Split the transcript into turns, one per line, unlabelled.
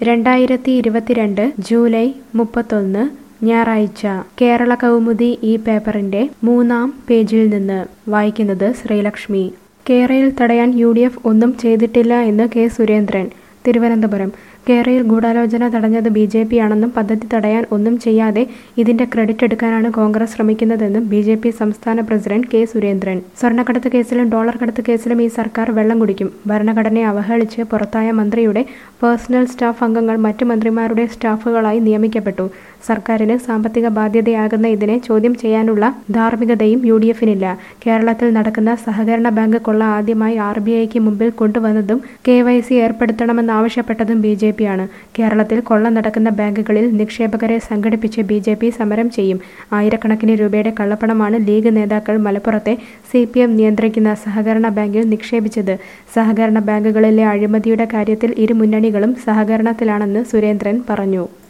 രണ്ടായിരത്തി ഇരുപത്തിരണ്ട് ജൂലൈ മുപ്പത്തൊന്ന് ഞായറാഴ്ച കേരള കൗമുദി ഈ പേപ്പറിന്റെ മൂന്നാം പേജിൽ നിന്ന് വായിക്കുന്നത് ശ്രീലക്ഷ്മി കേരയിൽ തടയാൻ യു ഡി എഫ് ഒന്നും ചെയ്തിട്ടില്ല എന്ന് കെ സുരേന്ദ്രൻ തിരുവനന്തപുരം കേരയിൽ ഗൂഢാലോചന തടഞ്ഞത് ബി ജെ പി ആണെന്നും പദ്ധതി തടയാൻ ഒന്നും ചെയ്യാതെ ഇതിന്റെ ക്രെഡിറ്റ് എടുക്കാനാണ് കോൺഗ്രസ് ശ്രമിക്കുന്നതെന്നും ബി ജെ പി സംസ്ഥാന പ്രസിഡന്റ് കെ സുരേന്ദ്രൻ സ്വർണ്ണക്കടത്ത് കേസിലും ഡോളർ കടത്ത് കേസിലും ഈ സർക്കാർ വെള്ളം കുടിക്കും ഭരണഘടനയെ അവഹേളിച്ച് പുറത്തായ മന്ത്രിയുടെ പേഴ്സണൽ സ്റ്റാഫ് അംഗങ്ങൾ മറ്റു മന്ത്രിമാരുടെ സ്റ്റാഫുകളായി നിയമിക്കപ്പെട്ടു സർക്കാരിന് സാമ്പത്തിക ബാധ്യതയാകുന്ന ഇതിനെ ചോദ്യം ചെയ്യാനുള്ള ധാർമ്മികതയും യു ഡി എഫിനില്ല കേരളത്തിൽ നടക്കുന്ന സഹകരണ ബാങ്ക് കൊള്ള ആദ്യമായി ആർ ബി ഐക്ക് മുമ്പിൽ കൊണ്ടുവന്നതും കെ വൈ സി ഏർപ്പെടുത്തണമെന്നാവശ്യപ്പെട്ടതും ബി ജെ പിയാണ് കേരളത്തിൽ കൊള്ള നടക്കുന്ന ബാങ്കുകളിൽ നിക്ഷേപകരെ സംഘടിപ്പിച്ച് ബി ജെ പി സമരം ചെയ്യും ആയിരക്കണക്കിന് രൂപയുടെ കള്ളപ്പണമാണ് ലീഗ് നേതാക്കൾ മലപ്പുറത്തെ സി പി എം നിയന്ത്രിക്കുന്ന സഹകരണ ബാങ്കിൽ നിക്ഷേപിച്ചത് സഹകരണ ബാങ്കുകളിലെ അഴിമതിയുടെ കാര്യത്തിൽ ഇരു മുന്നണികളും സഹകരണത്തിലാണെന്ന് സുരേന്ദ്രൻ പറഞ്ഞു